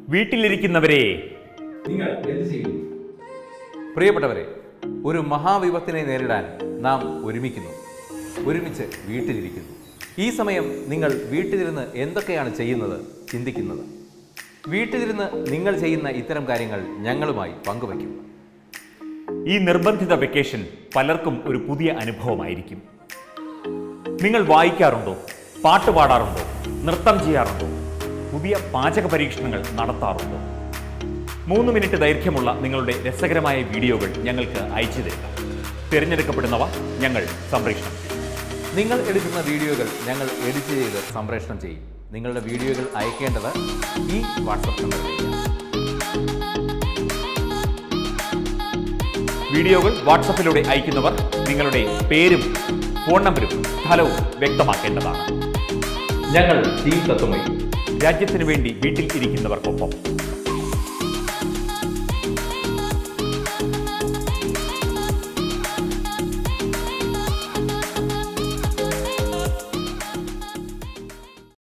വീട്ടിലിരിക്കുന്നവരെ നിങ്ങൾ എന്ത് ചെയ്യും പ്രിയപ്പെട്ടവരെ ഒരു മഹാവിപത്തിനെ നേരിടാൻ നാം ഒരുമിക്കുന്നു ഒരുമിച്ച് വീട്ടിലിരിക്കുന്നു ഈ സമയം നിങ്ങൾ വീട്ടിലിരുന്ന് എന്തൊക്കെയാണ് ചെയ്യുന്നത് ചിന്തിക്കുന്നത് വീട്ടിലിരുന്ന് നിങ്ങൾ ചെയ്യുന്ന ഇത്തരം കാര്യങ്ങൾ ഞങ്ങളുമായി പങ്കുവയ്ക്കും ഈ നിർബന്ധിത വെക്കേഷൻ പലർക്കും ഒരു പുതിയ അനുഭവമായിരിക്കും നിങ്ങൾ വായിക്കാറുണ്ടോ പാട്ട് പാടാറുണ്ടോ നൃത്തം ചെയ്യാറുണ്ടോ പുതിയ പാചക പരീക്ഷണങ്ങൾ നടത്താറുണ്ടോ മൂന്ന് മിനിറ്റ് ദൈർഘ്യമുള്ള നിങ്ങളുടെ രസകരമായ വീഡിയോകൾ ഞങ്ങൾക്ക് അയച്ചു തരിക തിരഞ്ഞെടുക്കപ്പെടുന്നവ ഞങ്ങൾ സംപ്രേഷണം ചെയ്യും നിങ്ങൾ എടുക്കുന്ന വീഡിയോകൾ ഞങ്ങൾ എഡിറ്റ് ചെയ്ത് സംപ്രേഷണം ചെയ്യും നിങ്ങളുടെ വീഡിയോകൾ അയക്കേണ്ടത് ഈ വാട്സപ്പ് നമ്പറിലേക്ക് വീഡിയോകൾ വാട്സപ്പിലൂടെ അയക്കുന്നവർ നിങ്ങളുടെ പേരും ഫോൺ നമ്പരും സ്ഥലവും വ്യക്തമാക്കേണ്ടതാണ് ഞങ്ങൾ ടീം തത്വമയി രാജ്യത്തിനു വേണ്ടി വീട്ടിൽ ഇരിക്കുന്നവർക്കൊപ്പം